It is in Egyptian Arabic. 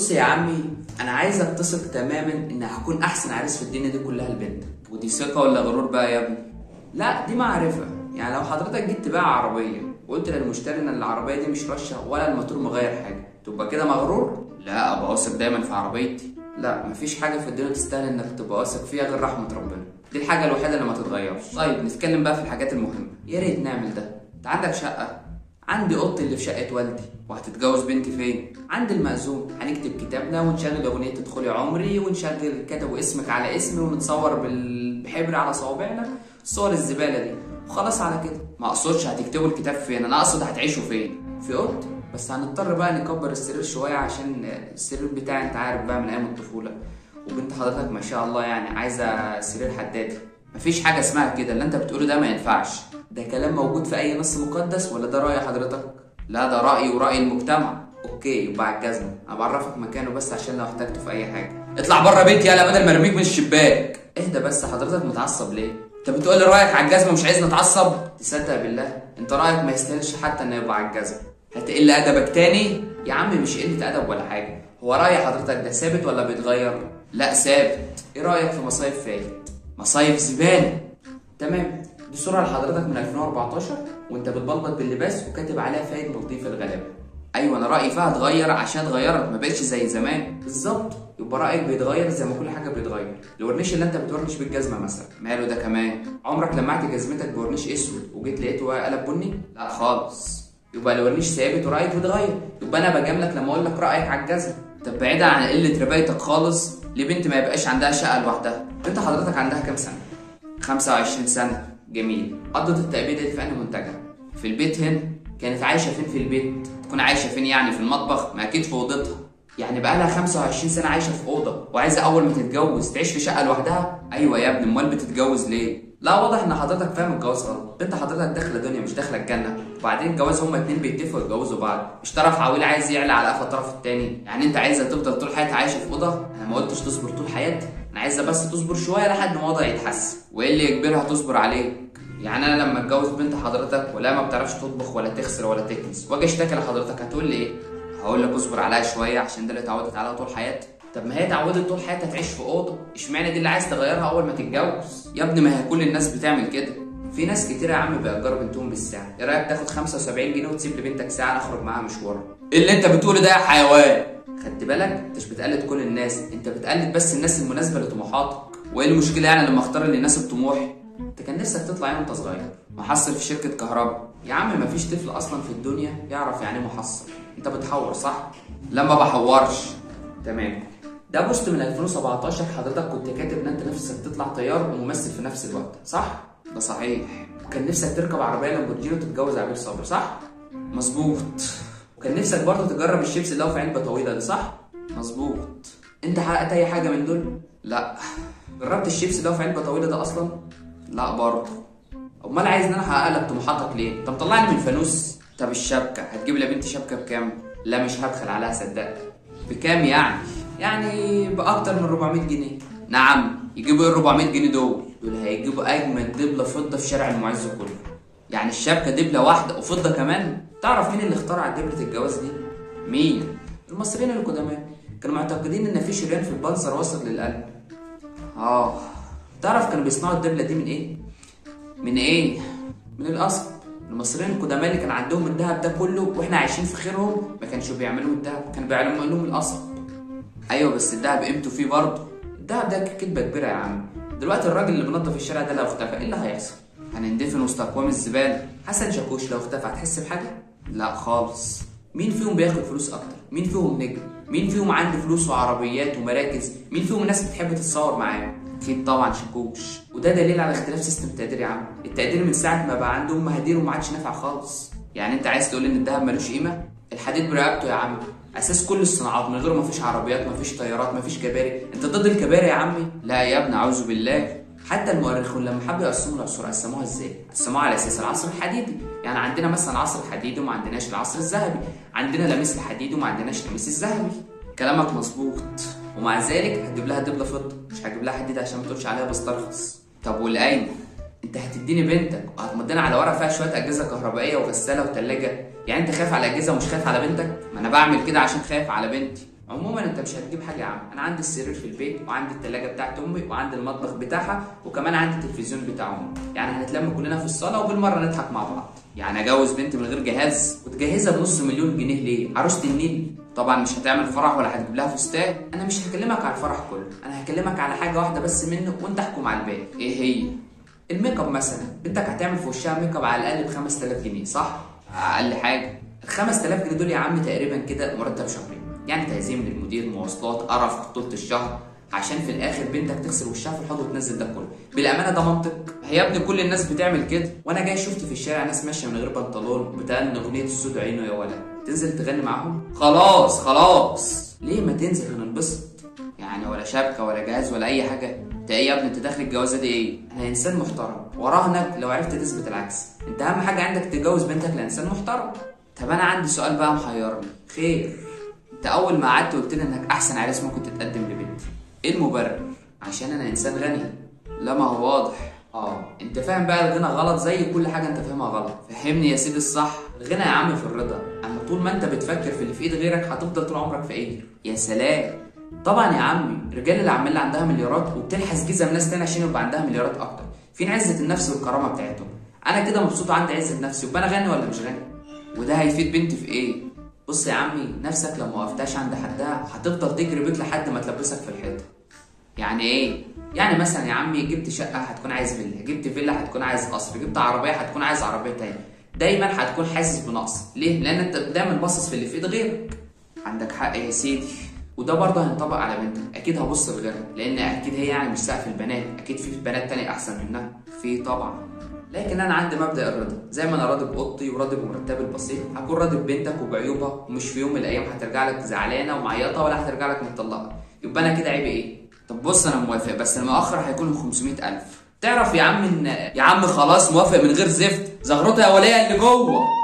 بص يا عمي انا عايزك تثق تماما ان هكون احسن عريس في الدنيا دي كلها لبنتك ودي ثقة ولا غرور بقى يا ابني لا دي معرفة يعني لو حضرتك جيت تبيع عربية وقلت للمشتري ان العربية دي مش رشة ولا الموتور مغير حاجة تبقى كده مغرور لا ابقى واثق دايما في عربيتي لا مفيش حاجة في الدنيا تستاهل انك تبقى واثق فيها غير رحمة ربنا دي الحاجة الوحيدة اللي ما تتغيرش طيب نتكلم بقى في الحاجات المهمة يا ريت نعمل ده انت عندك شقة عندي اوضتي اللي في شقة والدي وهتتجوز بنتي فين عند المأذون هنكتب كتابنا ونشغل أغنية ادخلي عمري ونشغل كتبوا اسمك على اسمي ونتصور بال- بحبر على صوابعنا صور الزبالة دي وخلاص على كده ما اقصدش هتكتبوا الكتاب فين انا اقصد هتعيشوا فين في اوضتي بس هنضطر بقى نكبر السرير شوية عشان السرير بتاعي انت عارف بقى من ايام الطفولة وبنت حضرتك ما شاء الله يعني عايزة سرير حدادي مفيش حاجة اسمها كده اللي انت بتقوله ده ما ينفعش ده كلام موجود في اي نص مقدس ولا ده رأي حضرتك؟ لا ده رأيي ورأي المجتمع اوكي يبقى على الجزمة انا بعرفك مكانه بس عشان لو احتجته في اي حاجة اطلع بره بيتي يلا بدل ما ارميك من الشباك اهدى بس حضرتك متعصب ليه؟ انت بتقول لي رايك على الجزمه مش عايزني اتعصب تصدق بالله انت رايك ما يستاهلش حتى انه يبقى على الجزم هتقل ادبك تاني يا عم مش قله ادب ولا حاجه هو راي حضرتك ده ثابت ولا بيتغير لا ثابت ايه رايك في مصايف فايد مصايف زباله تمام دي صوره لحضرتك من 2014 وانت بتبلبط باللباس وكاتب عليها فايد مضيف الغلابه ايوه انا رايي فيها اتغير عشان اتغيرت ما بقتش زي زمان بالظبط يبقى رايك بيتغير زي ما كل حاجه بيتغير الورنيش اللي انت بتورنش بالجزمه مثلا ماله ده كمان عمرك لمعت جزمتك بورنيش اسود وجيت لقيته قلب بني لا خالص يبقى الورنيش ثابت ورايك بيتغير يبقى انا بجاملك لما اقول لك رايك على الجزمه طب بعيدا عن قله ربايتك خالص لبنت ما يبقاش عندها شقه لوحدها انت حضرتك عندها كام سنه 25 سنه جميل قضت التأبيدة دي في أنهي منتجع؟ في البيت هنا كانت عايشة فين في البيت؟ تكون عايشه فين يعني في المطبخ ما اكيد في اوضتها يعني بقالها 25 سنة عايشة في أوضة وعايزة أول ما تتجوز تعيش في شقة لوحدها؟ ايوه يا ابني امال بتتجوز ليه لا واضح إن حضرتك فاهم الجواز غلط، بنت حضرتك داخلة دنيا مش داخلة الجنة، وبعدين الجواز هما اتنين بيتفقوا يتجوزوا بعض، مش طرف عويل عايز يعلى على قفا الطرف التاني، يعني أنت عايزة تفضل طول حياتها عايشة في أوضة؟ أنا ما قلتش تصبر طول حياتها، أنا عايزة بس تصبر شوية لحد ما وضعها يتحسن. وايه اللي يجبرها تصبر عليك يعني انا لما اتجوز بنت حضرتك ولا ما بتعرفش تطبخ ولا تغسل ولا تكنس واجي اشتكي لحضرتك هتقول لي ايه هقول لك اصبر عليها شويه عشان ده اللي اتعودت عليها طول حياتي طب ما هي اتعودت طول حياتها تعيش في اوضه اشمعنى دي اللي عايز تغيرها اول ما تتجوز يا ابني ما هي كل الناس بتعمل كده في ناس كتير يا عم بيأجروا بنتهم بالساعه ايه رايك تاخد 75 جنيه وتسيب لبنتك ساعه نخرج معاها مشوار ايه اللي انت بتقوله ده يا حيوان خدت بالك انت مش بتقلد كل الناس انت بتقلد بس الناس المناسبه لطموحاتك وايه المشكله يعني لما اختار اللي يناسب طموحي انت كان نفسك تطلع ايه وانت صغير محصل في شركه كهرباء يا عم مفيش طفل اصلا في الدنيا يعرف يعني ايه محصل انت بتحور صح لا ما بحورش تمام ده بوست من 2017 حضرتك كنت كاتب ان انت نفسك تطلع طيار وممثل في نفس الوقت صح ده صحيح وكان نفسك تركب عربيه لامبورجيني وتتجوز عبير صابر صح مظبوط وكان نفسك برضه تجرب الشيبس اللي هو في علبه طويله دي صح مظبوط انت حققت اي حاجه من دول لا جربت الشيبس اللي هو في علبه طويله ده اصلا لا برضه امال عايز ان انا احقق لك طموحاتك ليه انت مطلعني من الفانوس طب الشبكه هتجيب لبنتي شبكه بكام لا مش هبخل عليها صدقني بكام يعني يعني باكتر من 400 جنيه نعم يجيبوا ايه 400 جنيه دول دول هيجيبوا اجمل دبله فضه في شارع المعز كله يعني الشبكه دبله واحده وفضه كمان تعرف مين اللي اخترع دبله الجواز دي مين المصريين القدماء كانوا معتقدين ان في شريان في البنصر واصل للقلب اه تعرف كانوا بيصنعوا الدبله دي من ايه من ايه من القصب المصريين القدماء اللي كان عندهم الذهب ده كله واحنا عايشين في خيرهم ما كانش بيعملوا الذهب كانوا بيعملوا لهم القصب ايوه بس الدهب قيمته فيه برضه الذهب ده كدبه كبيره يا عم دلوقتي الراجل اللي بينظف الشارع ده لو اختفى ايه اللي هيحصل هنندفن وسط اكوام الزباله حسن شاكوش لو اختفى هتحس بحاجه لا خالص مين فيهم بياخد فلوس اكتر مين فيهم نجم مين فيهم عنده فلوس وعربيات ومراكز مين فيهم الناس بتحب تتصور معاه اكيد طبعا شاكوش وده دليل على اختلاف سيستم التقدير يا عم التقدير من ساعه ما بقى عندهم مهادير وما عادش نافع خالص يعني انت عايز تقول ان الدهب ملوش قيمه الحديد برقبته يا عم اساس كل الصناعات من غيره مفيش عربيات مفيش طيارات مفيش كباري انت ضد الكباري يا عمي لا يا ابني اعوذ بالله حتى المؤرخون لما حبوا يقسموا العصور قسموها ازاي؟ قسموها على اساس العصر الحديدي، يعني عندنا مثلا العصر الحديدي وما عندناش العصر الذهبي، عندنا لميس الحديدي وما عندناش لميس الذهبي. كلامك مظبوط ومع ذلك هتجيب لها دبله فضه، مش هتجيب لها حديد عشان ما تقولش عليها بسترخص. طب والقايمه انت هتديني بنتك وهتمضينا على ورقه فيها شويه اجهزه كهربائيه وغساله وثلاجه، يعني انت خايف على الاجهزه ومش خايف على بنتك؟ ما انا بعمل كده عشان خايف على بنتي عموما انت مش هتجيب حاجه يا عم انا عندي السرير في البيت وعندي التلاجة بتاعت امي وعندي المطبخ بتاعها وكمان عندي التلفزيون بتاع امي يعني هنتلم كلنا في الصاله وبالمره نضحك مع بعض يعني اجوز بنت من غير جهاز وتجهزها بنص مليون جنيه ليه عروسه النيل طبعا مش هتعمل فرح ولا هتجيب لها فستان انا مش هكلمك على الفرح كله انا هكلمك على حاجه واحده بس منه وانت احكم على الباقي ايه هي الميك اب مثلا بنتك هتعمل في وشها ميك اب على الاقل ب 5000 جنيه صح اقل حاجه ال 5000 جنيه دول يا عم تقريبا كده مرتب شهرين يعني تعزيم للمدير مواصلات قرف طول الشهر عشان في الاخر بنتك تغسل وشها في الحوض وتنزل ده كله بالامانه ده منطق هي يا ابني كل الناس بتعمل كده وانا جاي شفت في الشارع ناس ماشيه من غير بنطلون بتغني اغنيه السود عينه يا ولد تنزل تغني معاهم خلاص خلاص ليه ما تنزل وننبسط يعني ولا شبكه ولا جهاز ولا اي حاجه انت ايه يا ابني انت داخل الجوازه دي ايه انا انسان محترم وراهنك لو عرفت تثبت العكس انت اهم حاجه عندك تتجوز بنتك لانسان محترم طب انا عندي سؤال بقى محيرني خير انت اول ما قعدت قلت لي انك احسن عريس ممكن تتقدم لبنتي ايه المبرر عشان انا انسان غني لا ما هو واضح اه انت فاهم بقى الغنى غلط زي كل حاجه انت فاهمها غلط فهمني يا سيدي الصح الغنى يا عم في الرضا اما طول ما انت بتفكر في اللي في ايد غيرك هتفضل طول عمرك فقير يا سلام طبعا يا عمي الرجال اللي عمال عندها مليارات وبتلحس جزم ناس تاني عشان يبقى عندها مليارات اكتر فين عزه النفس والكرامه بتاعتهم انا كده مبسوط وعندي عزه نفسي يبقى انا غني ولا مش غني وده هيفيد بنتي في ايه بص يا عمي نفسك لو ما وقفتهاش عند حدها هتفضل تجري بيك لحد ما تلبسك في الحيطه يعني ايه يعني مثلا يا عمي جبت شقه هتكون عايز فيلا جبت فيلا هتكون عايز قصر جبت عربيه هتكون عايز عربيه تاني دايما هتكون حاسس بنقص ليه لان انت دايما باصص في اللي في ايد غيرك عندك حق يا سيدي وده برضه هينطبق على بنتك اكيد هبص لغيرها لان اكيد هي يعني مش سقف البنات اكيد في بنات تانية احسن منها في طبعا لكن انا عندي مبدا الرضا زي ما انا راضي باوضتي وراضي بمرتبي البسيط هكون راضي ببنتك وبعيوبها ومش في يوم من الايام هترجع لك زعلانه ومعيطه ولا هترجع لك مطلقه يبقى انا كده عيبي ايه طب بص انا موافق بس المؤخر هيكون 500000 تعرف يا عم ان يا عم خلاص موافق من غير زفت زغرتها يا وليه اللي جوه